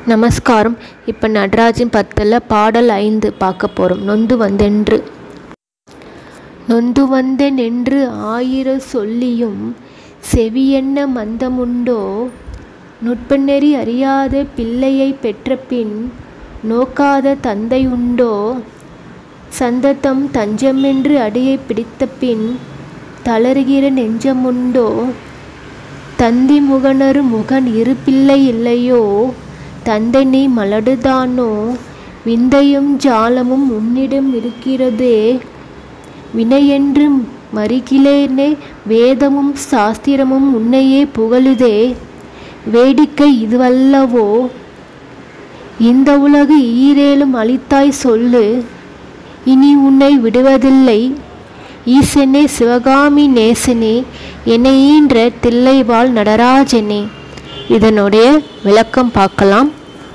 நமஸ்காரம் இப்போ நடராஜன் பத்தில் பாடல் ஐந்து பார்க்க போகிறோம் நொந்து வந்தென்று நொந்து வந்தேன் என்று ஆயிர சொல்லியும் செவியென்ன மந்தமுண்டோ நுட்பநெறி அறியாத பிள்ளையை பெற்ற பின் நோக்காத தந்தை உண்டோ சந்ததம் தஞ்சமென்று அடியை பிடித்த பின் தளறுகிற நெஞ்சமுண்டோ தந்தி முகனரு முகன் இரு பிள்ளை இல்லையோ தந்தை நீ மலடுதானோ விந்தையும் ஜாலமும் உன்னிடம் இருக்கிறதே வினையென்று மறிகிலேனே வேதமும் சாஸ்திரமும் உன்னையே புகழுதே வேடிக்கை இதுவல்லவோ இந்த உலகு ஈரேலும் அளித்தாய் சொல்லு இனி உன்னை விடுவதில்லை ஈசனே சிவகாமி நேசனே என்னை ஈன்ற தில்லைவாழ் நடராஜனே இதனுடைய விளக்கம் பார்க்கலாம்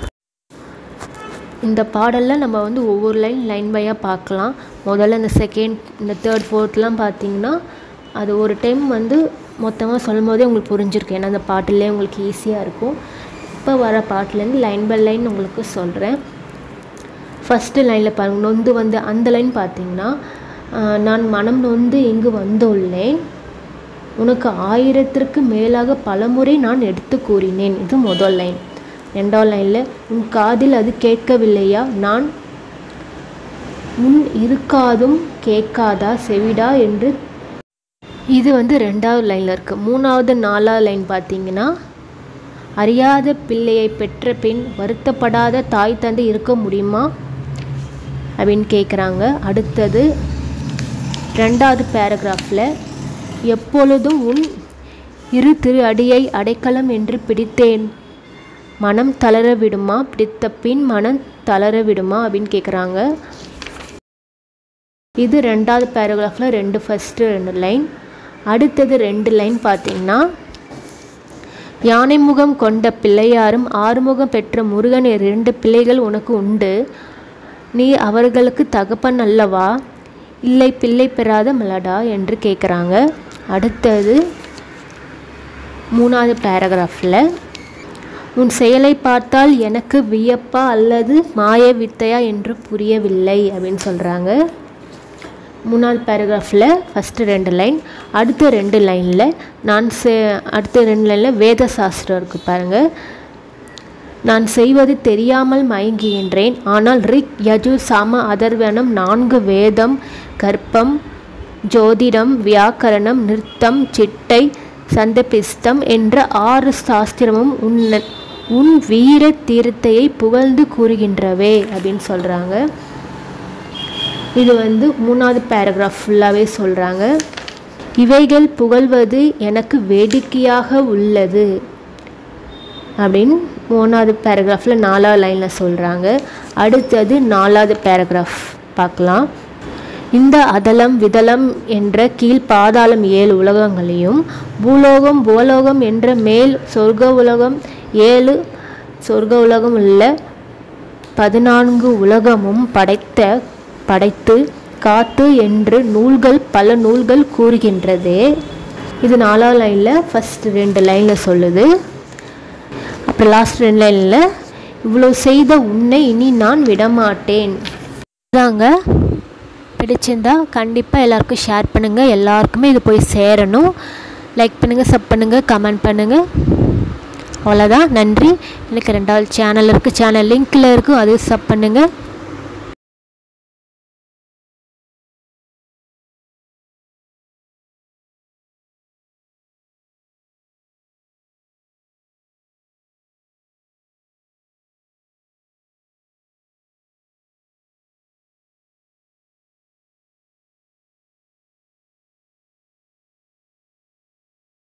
இந்த பாடலில் நம்ம வந்து ஒவ்வொரு லைன் லைன் பையாக பார்க்கலாம் முதல்ல இந்த செகண்ட் இந்த தேர்ட் ஃபோர்த்லாம் பார்த்தீங்கன்னா அது ஒரு டைம் வந்து மொத்தமாக சொல்லும் போதே உங்களுக்கு புரிஞ்சிருக்கு ஏன்னா அந்த பாட்டிலே உங்களுக்கு ஈஸியாக இருக்கும் இப்போ வர பாட்டிலேருந்து லைன் பை லைன் உங்களுக்கு சொல்கிறேன் ஃபஸ்ட்டு லைனில் பாருங்கள் நொந்து வந்து அந்த லைன் பார்த்தீங்கன்னா நான் மனம் நொந்து இங்கு வந்துள்ளேன் உனக்கு ஆயிரத்திற்கு மேலாக பலமுறை நான் எடுத்து கூறினேன் இது முதல் லைன் ரெண்டாவது லைனில் உன் காதில் அது கேட்கவில்லையா நான் உன் இருக்காதும் கேட்காதா செவிடா என்று இது வந்து ரெண்டாவது லைனில் இருக்குது மூணாவது நாலாவது லைன் பார்த்தீங்கன்னா அறியாத பிள்ளையை பெற்ற பின் வருத்தப்படாத தாய் தந்தை இருக்க முடியுமா அப்படின்னு கேட்குறாங்க அடுத்தது ரெண்டாவது பேராகிராஃபில் எப்பொழுதும் உன் இரு திரு அடியை அடைக்கலம் என்று பிடித்தேன் மனம் தளர விடுமா பிடித்த பின் மனம் தளர விடுமா அப்படின்னு கேட்குறாங்க இது ரெண்டாவது பேராகிராஃபில் ரெண்டு ஃபஸ்ட்டு ரெண்டு லைன் அடுத்தது ரெண்டு லைன் பார்த்தீங்கன்னா யானை முகம் கொண்ட பிள்ளையாரும் ஆறுமுகம் பெற்ற முருகன் இரண்டு பிள்ளைகள் உனக்கு உண்டு நீ அவர்களுக்கு தகப்பன் அல்லவா இல்லை பிள்ளை பெறாத மலடா என்று கேட்குறாங்க அடுத்தது மூணாவது பேராகிராஃபில் உன் செயலை பார்த்தால் எனக்கு வியப்பா அல்லது மாய வித்தையா என்று புரியவில்லை அப்படின்னு சொல்கிறாங்க மூணாவது பேராகிராஃபில் ஃபஸ்ட்டு ரெண்டு லைன் அடுத்த ரெண்டு லைனில் நான் செ அடுத்த ரெண்டு லைனில் வேத சாஸ்திரம் இருக்குது பாருங்கள் நான் செய்வது தெரியாமல் மயங்குகின்றேன் ஆனால் ரிக் யஜு சாம அதர்வனம் நான்கு வேதம் கர்ப்பம் ஜோதிடம் வியாக்கரணம் நிறுத்தம் சிட்டை சந்தபிஸ்தம் என்ற ஆறு சாஸ்திரமும் உன்ன உன் வீர தீர்த்தையை புகழ்ந்து கூறுகின்றவே அப்படின்னு சொல்கிறாங்க இது வந்து மூணாவது பேராகிராஃப் ஃபுல்லாகவே சொல்கிறாங்க இவைகள் புகழ்வது எனக்கு வேடிக்கையாக உள்ளது அப்படின்னு மூணாவது பேராகிராஃபில் நாலாவது லைனில் சொல்கிறாங்க அடுத்தது நாலாவது பேராகிராஃப் பார்க்கலாம் இந்த அதலம் விதலம் என்ற கீழ் பாதாளம் ஏழு உலகங்களையும் பூலோகம் பூலோகம் என்ற மேல் சொர்க்க உலகம் ஏழு சொர்க்க உலகம் உள்ள பதினான்கு உலகமும் படைத்த படைத்து காத்து என்று நூல்கள் பல நூல்கள் கூறுகின்றதே இது நாலாவது லைனில் ஃபஸ்ட் ரெண்டு லைனில் சொல்லுது அப்புறம் லாஸ்ட் ரெண்டு லைனில் இவ்வளோ செய்த உன்னை இனி நான் விடமாட்டேன் இதாங்க பிடிச்சிருந்தா கண்டிப்பாக எல்லாருக்கும் ஷேர் பண்ணுங்கள் எல்லாருக்குமே இது போய் சேரணும் லைக் பண்ணுங்கள் சப் பண்ணுங்கள் கமெண்ட் பண்ணுங்கள் அவ்வளோதான் நன்றி எனக்கு ரெண்டாவது சேனல் இருக்குது சேனல் லிங்க்கில் இருக்கும் அது சப் பண்ணுங்கள்